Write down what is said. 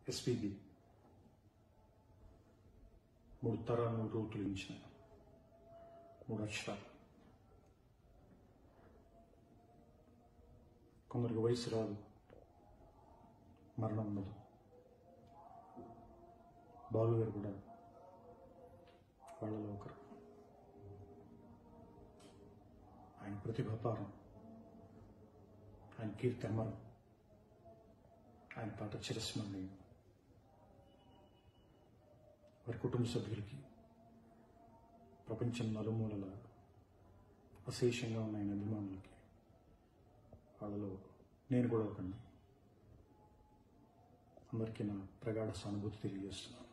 SPB మూడు తరాలను రూతులించిన మూడు అక్షరాలు కొందరికి వయసు రాదు మరణం ఉండదు బాలు గారు కూడా వాళ్ళలో ఒకరు ఆయన ప్రతిభాపారం ఆయన కీర్తి అమరం ఆయన పాట చిరస్మరణీయం వారి కుటుంబ సభ్యులకి ప్రపంచం నలుమూలల అశేషంగా ఉన్న ఆయన అభిమానులకి వాళ్ళలో నేను కూడా ఒకండి అందరికీ నా ప్రగాఢ సానుభూతి తెలియజేస్తున్నాను